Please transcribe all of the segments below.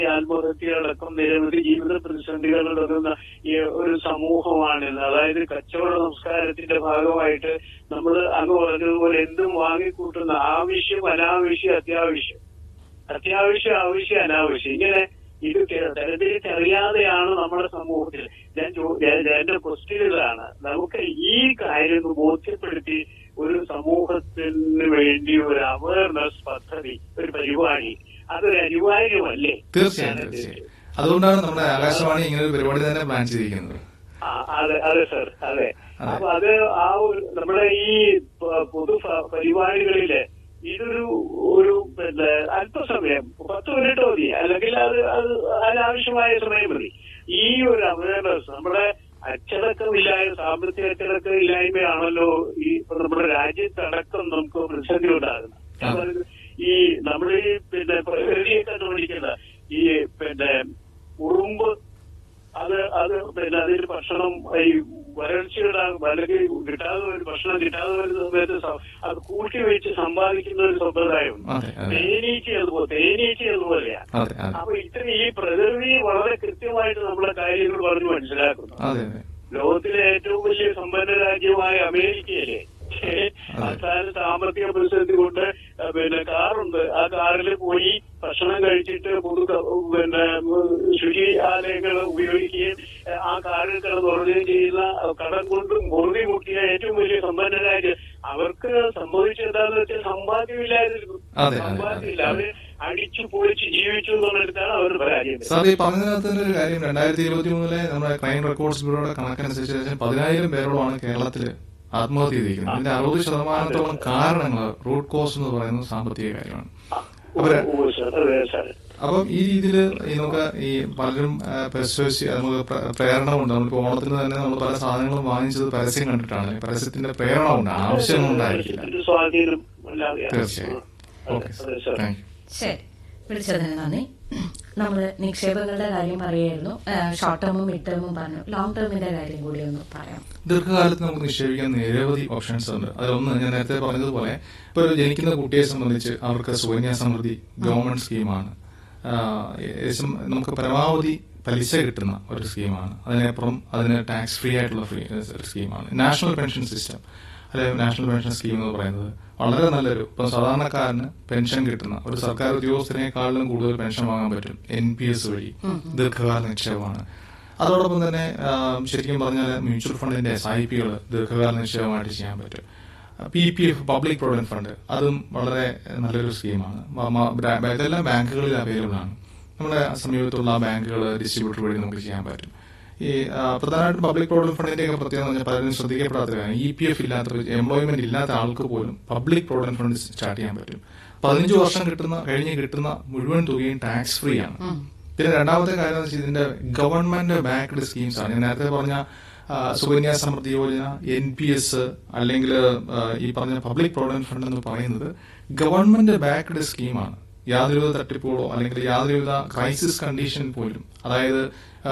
ആത്മഹത്യകളടക്കം നിരവധി ജീവിത പ്രതിസന്ധികൾ നടക്കുന്ന ഈ ഒരു സമൂഹമാണിത് അതായത് കച്ചവട സംസ്കാരത്തിന്റെ ഭാഗമായിട്ട് നമ്മൾ അങ്ങ് പറഞ്ഞതുപോലെ എന്തും വാങ്ങിക്കൂട്ടുന്ന ആവശ്യം അനാവശ്യം അത്യാവശ്യം അത്യാവശ്യം ആവശ്യം അനാവശ്യം ഇങ്ങനെ ഇത് കെ- തരംതിരിച്ചറിയാതെയാണ് നമ്മുടെ സമൂഹത്തിൽ ഞാൻ ചോ- ഞാൻ- ഞാൻ- എന്റെ ക്വസ്റ്റ്യൻ ഇതാണ് നമുക്ക് ഈ കാര്യം ഒന്ന് ബോധ്യപ്പെടുത്തി ഒരു സമൂഹത്തിന് വേണ്ടി ഒരു അവയർനെസ് പദ്ധതി ഒരു പരിപാടി അതൊരു അനിവാര്യമല്ലേ തീർച്ചയായും തീർച്ചയായും അതുകൊണ്ടാണ് നമ്മുടെ ആകാശവാണി ഇങ്ങനെ ഒരു പരിപാടി തന്നെ പ്ലാൻ ചെയ്തിരിക്കുന്നത് ആ, അതെ അതെ സർ അതെ അപ്പൊ അത് ആ ഒരു നമ്മുടെ ഈ പ- പൊതു ഫ- പരിപാടികളില് ഇതൊരു ഒരു പിന്നെ അല്പസമയം പത്ത് മിനിറ്റ് മതി അല്ലെങ്കിൽ അത് അത് അതിനാവശ്യമായ സമയം മതി ഈ ഒരു അവയർനെസ് നമ്മുടെ അച്ചടക്കമില്ലായ സാമ്പത്തിക അച്ചടക്കം ഇല്ലായ്മയാണല്ലോ ഈ ഇപ്പൊ നമ്മുടെ രാജ്യത്തടക്കം നമുക്ക് പ്രതിസന്ധി ഉണ്ടാകുന്നത് ഞാൻ പറയുന്നത് ഈ നമ്മുടെ ഈ പിന്നെ പ്രകൃതിയെ കണ്ടുപിടിക്കുന്ന ഈ പിന്നെ ഉറുമ്പ് അത് അത് പിന്നെ അതിന് ഭക്ഷണം ഈ വരൾച്ചയുടെ അല്ലെങ്കിൽ കിട്ടാതെ ഒരു ഭക്ഷണം കിട്ടാതെ വരുന്ന സമയത്ത് സ- അത് കൂട്ടി വെച്ച് സമ്പാദിക്കുന്ന ഒരു സമ്പ്രദായമുണ്ട് അതെ അതെ തേനീച്ച അതുപോലെ തേനീച്ച അതുപോലെയാണ് അതെ അതെ അപ്പൊ ഇത്തരം ഈ പ്രകൃതി വളരെ കൃത്യമായിട്ട് നമ്മളെ കാര്യങ്ങൾ പറഞ്ഞ് മനസ്സിലാക്കുന്നു അതെ അതെ ലോകത്തിലെ ഏറ്റവും വലിയ സമ്പന്ന രാജ്യമായ അമേരിക്കയിലെ അവസാന സാമ്പത്തിക പ്രതിസന്ധി കൊണ്ട് ആ, പിന്നെ കാറുണ്ട് ആ കാറിൽ പോയി ഭക്ഷണം കഴിച്ചിട്ട് പൊതു ക- പിന്നെ ശുചിയാലയങ്ങൾ ഉപയോഗിക്കുകയും ആ, ആ കാറിൽ കിടന്നുറങ്ങുകയും ചെയ്യുന്ന കടം കൊണ്ട് മുറുതി മുട്ടിയ ഏറ്റവും വലിയ സമ്പന്ന രാജ്യം അവർക്ക് സംഭവിച്ചെന്താന്ന് വെച്ചാൽ സമ്പാദ്യമില്ലായിരുന്നു അതെ, അതെ, സമ്പാദ്യമില്ല അതെ. അവര് അടിച്ചു പൊളിച്ച് ജീവിച്ചു എന്നുള്ളിടത്താണ് അവർ പരാജയം സാർ ഈ പറഞ്ഞതിനകത്ത് തന്നെ ഒരു കാര്യം രണ്ടായിരത്തി ഇരുപത്തി മൂന്നിലെ നമ്മുടെ ക്രൈം റെക്കോർഡ്സ് ബ്യൂറോയുടെ കണക്കനുസരിച്ച് ഏകദേശം പതിനായിരം പേരോളമാണ് കേരളത്തിൽ ആത്മഹത്യ ചെയ്തിരിക്കുന്നത് ഇതിന്റെ അറുപത് ശതമാനത്തോളം കാരണങ്ങൾ റൂട്ട് കോസ് എന്ന് പറയുന്നത് സാമ്പത്തിക കാര്യമാണ് അവര് ഓ സാർ അതെ സാർ അപ്പം ഈ രീതിയിൽ ഈ നമുക്ക് ഈ പലരും ആ, പെർsuasi- നമുക്ക് പ്ര- പ്രേരണ ഉണ്ട് നമ്മളിപ്പോ ഓണത്തിന് തന്നെ നമ്മൾ പല സാധനങ്ങളും വാങ്ങിച്ചത് പരസ്യം കണ്ടിട്ടാണ് പരസ്യത്തിന്റെ പ്രേരണ ഉണ്ട് ആവശ്യം ഉണ്ടായിരിക്കില്ല ഒരു സ്വാധീനം അല്ലാതെ തീർച്ചയായും ഓക്കെ അതെ സാർ താങ്ക് യു ശരി വിളിച്ചതിന് നന്ദി നമ്മൾ നിക്ഷേപങ്ങളുടെ കാര്യം പറയായിരുന്നു ഷോർട്ട് ടേമും മിഡ് ടേമും പറഞ്ഞു ലോങ് ടേമിന്റെ കാര്യം കൂടി ഒന്ന് പറയാം ദീർഘകാലത്ത് നമുക്ക് നിക്ഷേപിക്കാൻ നിരവധി ഓപ്ഷൻസ് ഉണ്ട് അതിലൊന്ന് ഞാൻ നേരത്തെ പറഞ്ഞതുപോലെ ഇപ്പൊ ഒരു ജനിക്കുന്ന കുട്ടിയെ സംബന്ധിച്ച് അവർക്ക് സുകന്യാ സമൃദ്ധി ഗവൺമെന്റ് സ്കീമാണ് ആഹ് ഏകദേശം നമുക്ക് പരമാവധി പലിശ കിട്ടുന്ന ഒരു സ്കീമാണ് അതിനപ്പുറം അതിന് ടാക്സ് ഫ്രീ ആയിട്ടുള്ള ഫ്രീ ഒരു സ്കീമാണ് നാഷണൽ പെൻഷൻ സിസ്റ്റം അല്ലെങ്കിൽ നാഷണൽ പെൻഷൻ സ്കീം എന്ന് പറയുന്നത് വളരെ നല്ലൊരു ഇപ്പം സാധാരണക്കാരന് പെൻഷൻ കിട്ടുന്ന ഒരു സർക്കാർ ഉദ്യോഗസ്ഥരെക്കാളിലും കൂടുതൽ പെൻഷൻ വാങ്ങാൻ പറ്റും എൻ പി എസ് വഴി ദീർഘകാല നിക്ഷേപമാണ് അതോടൊപ്പം തന്നെ ആ, ശരിക്കും പറഞ്ഞാൽ മ്യൂച്വൽ ഫണ്ടിന്റെ എസ് ഐ പികൾ ദീർഘകാല നിക്ഷേപമായിട്ട് ചെയ്യാൻ പറ്റും P P F public provident fund അതും വളരെ നല്ലൊരു സ്കീമാണ് മ- മ- ബ്രാ- ഇതെല്ലാം ബാങ്കുകളിൽ അവൈലബിൾ ആണ് നമ്മുടെ സമീപത്തുള്ള ബാങ്കുകൾ ഡിസ്ട്രിബ്യൂട്ടർ വഴി നമുക്ക് ചെയ്യാൻ പറ്റും ഈ ആ, പ്രധാനമായിട്ടും പബ്ലിക് പ്രൊവിഡന്റ് ഫണ്ടിന്റെ ഒക്കെ പ്രത്യേകത എന്ന് പറഞ്ഞാൽ പലരും ശ്രദ്ധിക്കപ്പെടാത്ത കാര്യം ഇ പി എഫ് ഇല്ലാത്ത എംപ്ലോയ്മെന്റ് ഇല്ലാത്ത ആൾക്ക് പോലും പബ്ലിക് പ്രൊവിഡന്റ് ഫണ്ട് സ്റ്റാർട്ട് ചെയ്യാൻ പറ്റും പതിനഞ്ച് വർഷം കിട്ടുന്ന കഴിഞ്ഞ് കിട്ടുന്ന മുഴുവൻ തുകയും ടാക്സ് ഫ്രീ ആണ് പിന്നെ രണ്ടാമത്തെ കാര്യം എന്ന് വെച്ചാൽ ഇതിന്റെ ഗവൺമെന്റ് ബാക്ക്ഡ് സ്കീംസ് ആണ് ഞാൻ നേരത്തെ പറഞ്ഞ ആ, സുകന്യാ സമൃദ്ധി യോജന എൻ പി എസ് അല്ലെങ്കിൽ ആ, ഈ പറഞ്ഞ പബ്ലിക് പ്രൊവിഡന്റ് ഫണ്ട് എന്ന് പറയുന്നത് ഗവൺമെന്റ് ബാക്ക്ഡ് സ്കീമാണ് യാതൊരുവിധ തട്ടിപ്പുകളോ അല്ലെങ്കിൽ യാതൊരുവിധ ക്രൈസിസ് കണ്ടീഷൻ പോലും അതായത്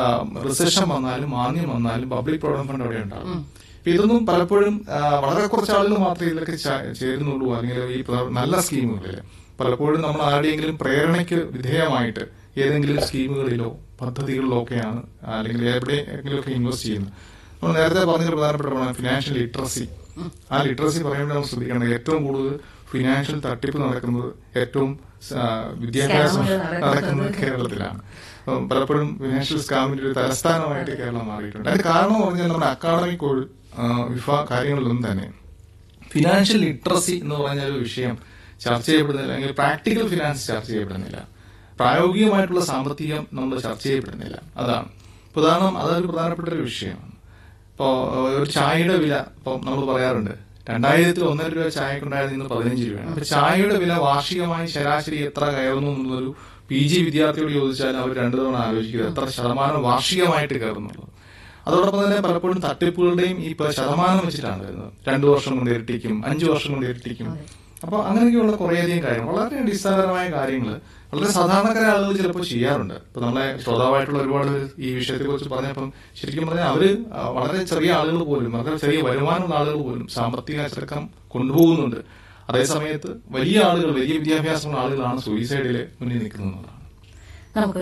റിസഷൻ വന്നാലും മാന്യം വന്നാലും പബ്ലിക് പ്രൊവിഡന്റ് ഫണ്ട് അവിടെ ഉണ്ടാകും അപ്പൊ ഇതൊന്നും പലപ്പോഴും ആ, വളരെ കുറച്ച് ആളുകൾ മാത്രമേ ഇതിലൊക്കെ ചാ- ചേരുന്നുള്ളൂ അല്ലെങ്കിൽ ഈ പ്ര- നല്ല സ്കീമുകളിൽ പലപ്പോഴും നമ്മൾ ആരുടെയെങ്കിലും പ്രേരണയ്ക്ക് വിധേയമായിട്ട് ഏതെങ്കിലും സ്കീമുകളിലോ പദ്ധതികളിലോ ഒക്കെയാണ് അല്ലെങ്കിൽ എവിടെയെങ്കിലും ഒക്കെ ഇൻവെസ്റ്റ് ചെയ്യുന്നത് നമ്മൾ നേരത്തെ പറഞ്ഞ പ്രധാനപ്പെട്ട ഫിനാൻഷ്യൽ ലിറ്ററസി ആ ലിറ്ററസി പറയുമ്പോൾ നമ്മൾ ശ്രദ്ധിക്കണം ഏറ്റവും കൂടുതൽ ഫിനാൻഷ്യൽ തട്ടിപ്പ് നടക്കുന്നത് ഏറ്റവും ആ, വിദ്യാഭ്യാസം സ്കാമുകൾ നടക്കുന്നത് നടക്കുന്നത് കേരളത്തിലാണ് അപ്പം പലപ്പോഴും ഫിനാൻഷ്യൽ സ്കാമിന്റെ ഒരു തലസ്ഥാനമായിട്ട് കേരളം മാറിയിട്ടുണ്ട് അതിന്റെ കാരണം എന്ന് പറഞ്ഞാൽ നമ്മുടെ അക്കാഡമിക് വിഫ കാര്യങ്ങളിലൊന്നും തന്നെ ഫിനാൻഷ്യൽ ലിറ്ററസി എന്ന് പറഞ്ഞ ഒരു വിഷയം ചർച്ച ചെയ്യപ്പെടുന്നില്ല അല്ലെങ്കിൽ പ്രാക്ടിക്കൽ ഫിനാൻസ് ചർച്ച ചെയ്യപ്പെടുന്നില്ല പ്രായോഗികമായിട്ടുള്ള സാമ്പത്തികം നമ്മൾ ചർച്ച ചെയ്യപ്പെടുന്നില്ല അതാണ് പ്രധാനം അതൊരു പ്രധാനപ്പെട്ട ഒരു വിഷയമാണ് ഇപ്പോ ഒരു ചായയുടെ വില ഇപ്പൊ നമ്മൾ പറയാറുണ്ട് രണ്ടായിരത്തിൽ ഒന്നര രൂപ ചായക്കുണ്ടായിരുന്നു ഇന്ന് പതിനഞ്ച് രൂപയാണ് അപ്പൊ ചായയുടെ വില വാർഷികമായി ശരാശരി എത്ര കയറുന്നു എന്നുള്ളൊരു പി ജി വിദ്യാർത്ഥിയോട് ചോദിച്ചാൽ അവർ രണ്ടു തവണ ആലോചിക്കുക എത്ര ശതമാനം വാർഷികമായിട്ട് കയറുന്നുള്ളത് അതോടൊപ്പം തന്നെ പലപ്പോഴും തട്ടിപ്പുകളുടെയും ഈ പ- ശതമാനം വെച്ചിട്ടാണ് വരുന്നത് രണ്ടു വർഷം കൊണ്ട് ഇരട്ടിക്കും അഞ്ചു വർഷം കൊണ്ട് ഇരട്ടിക്കും അപ്പൊ അങ്ങനെയൊക്കെയുള്ള കുറേയധികം കാര്യങ്ങൾ വളരെ അടിസ്ഥാനപരമായ കാര്യങ്ങൾ വളരെ സാധാരണക്കാരായ ആളുകൾ ചിലപ്പോൾ ചെയ്യാറുണ്ട് ഇപ്പൊ നമ്മളെ ശ്രോതാവായിട്ടുള്ള ഒരുപാട് പേര് ഈ വിഷയത്തെ കുറിച്ച് പറഞ്ഞപ്പം ശരിക്കും പറഞ്ഞാൽ അവര് ആ, വളരെ ചെറിയ ആളുകൾ പോലും വളരെ ചെറിയ വരുമാനമുള്ള ആളുകൾ പോലും സാമ്പത്തിക അച്ചടക്കം കൊണ്ടുപോകുന്നുണ്ട് അതേസമയത്ത് വലിയ ആളുകൾ വലിയ വിദ്യാഭ്യാസമുള്ള ആളുകളാണ് സൂയിസൈഡില് മുന്നിൽ നിൽക്കുന്നത് നമുക്ക്